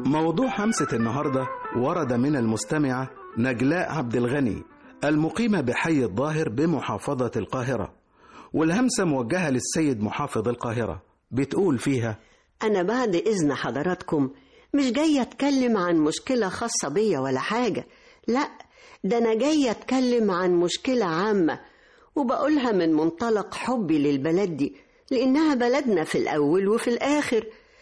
موضوع همسة النهاردة ورد من المستمعة نجلاء عبد الغني المقيمة بحي الظاهر بمحافظة القاهرة والهمسة موجهة للسيد محافظ القاهرة بتقول فيها أنا بعد إذن حضراتكم مش جاية أتكلم عن مشكلة خاصة بيا ولا حاجة لا ده أنا جاية أتكلم عن مشكلة عامة وبقولها من منطلق حبي للبلد دي لأنها بلدنا في الأول وفي الآخر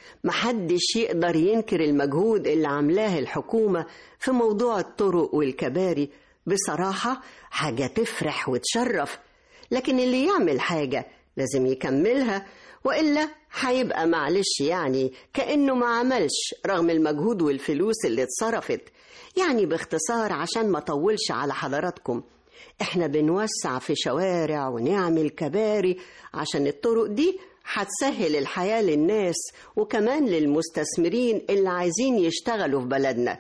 محدش يقدر ينكر المجهود اللي عاملاه الحكومة في موضوع الطرق والكباري بصراحة حاجة تفرح وتشرف لكن اللي يعمل حاجة لازم يكملها وإلا هيبقى معلش يعني كأنه ما عملش رغم المجهود والفلوس اللي اتصرفت يعني باختصار عشان ما طولش على حضراتكم احنا بنوسع في شوارع ونعمل كباري عشان الطرق دي هتسهل الحياة للناس وكمان للمستثمرين اللي عايزين يشتغلوا في بلدنا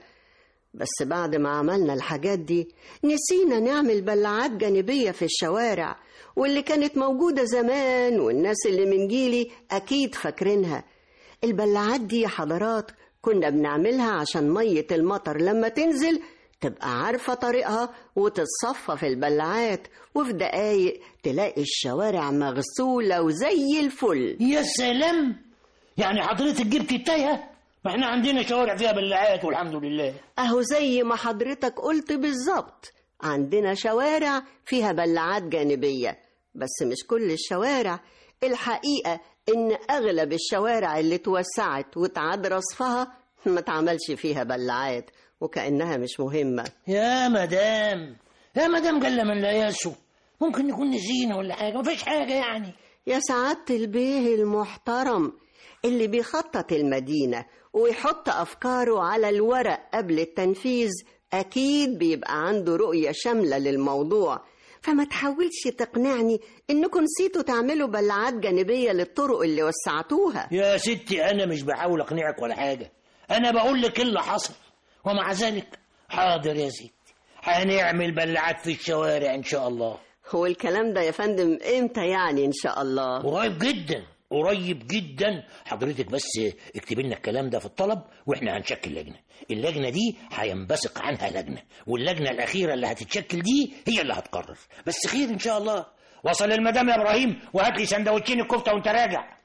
بس بعد ما عملنا الحاجات دي نسينا نعمل بلعات جانبية في الشوارع واللي كانت موجودة زمان والناس اللي من جيلي أكيد فاكرينها البلعات دي يا حضرات كنا بنعملها عشان مية المطر لما تنزل تبقى عارفة طريقها وتتصفى في البلعات وفي دقايق تلاقي الشوارع مغسولة وزي الفل يا سلام يعني حضرتك جبت التايهة ما احنا عندنا شوارع فيها بلاعات والحمد لله أهو زي ما حضرتك قلت بالظبط عندنا شوارع فيها بلعات جانبية بس مش كل الشوارع الحقيقة إن أغلب الشوارع اللي اتوسعت واتعاد رصفها ما اتعملش فيها بلعات وكأنها مش مهمة يا مدام يا مدام قال من لا ياسو ممكن نكون نسينا ولا حاجة مفيش حاجة يعني يا سعادة البيه المحترم اللي بيخطط المدينة ويحط أفكاره على الورق قبل التنفيذ أكيد بيبقى عنده رؤية شاملة للموضوع فما تحاولش تقنعني إنكم نسيتوا تعملوا بلعات جانبية للطرق اللي وسعتوها يا ستي أنا مش بحاول أقنعك ولا حاجة أنا بقول لك اللي حصل ومع ذلك حاضر يا ستي هنعمل بلعات في الشوارع إن شاء الله هو الكلام ده يا فندم إمتى يعني إن شاء الله قريب جدا قريب جدا حضرتك بس اكتب لنا الكلام ده في الطلب واحنا هنشكل لجنه اللجنه دي هينبثق عنها لجنه واللجنه الاخيره اللي هتتشكل دي هي اللي هتقرر بس خير ان شاء الله وصل المدام يا ابراهيم وهات لي سندوتشين الكفته وانت راجع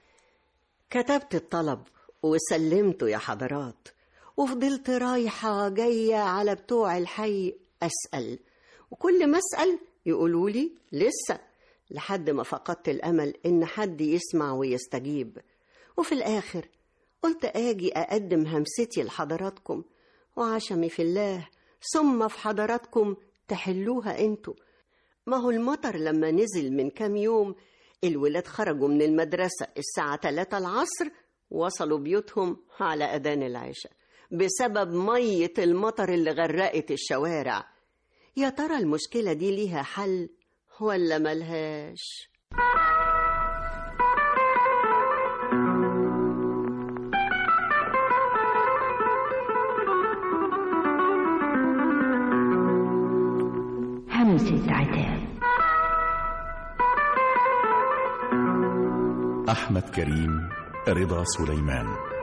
كتبت الطلب وسلمته يا حضرات وفضلت رايحة جاية على بتوع الحي أسأل وكل ما أسأل يقولوا لي لسه لحد ما فقدت الأمل إن حد يسمع ويستجيب وفي الآخر قلت آجي أقدم همستي لحضراتكم وعشمي في الله ثم في حضراتكم تحلوها انتوا ما هو المطر لما نزل من كام يوم الولاد خرجوا من المدرسة الساعة 3 العصر وصلوا بيوتهم على أذان العشاء بسبب مية المطر اللي غرقت الشوارع يا ترى المشكلة دي ليها حل ولا ملهاش همسة عتاب أحمد كريم رضا سليمان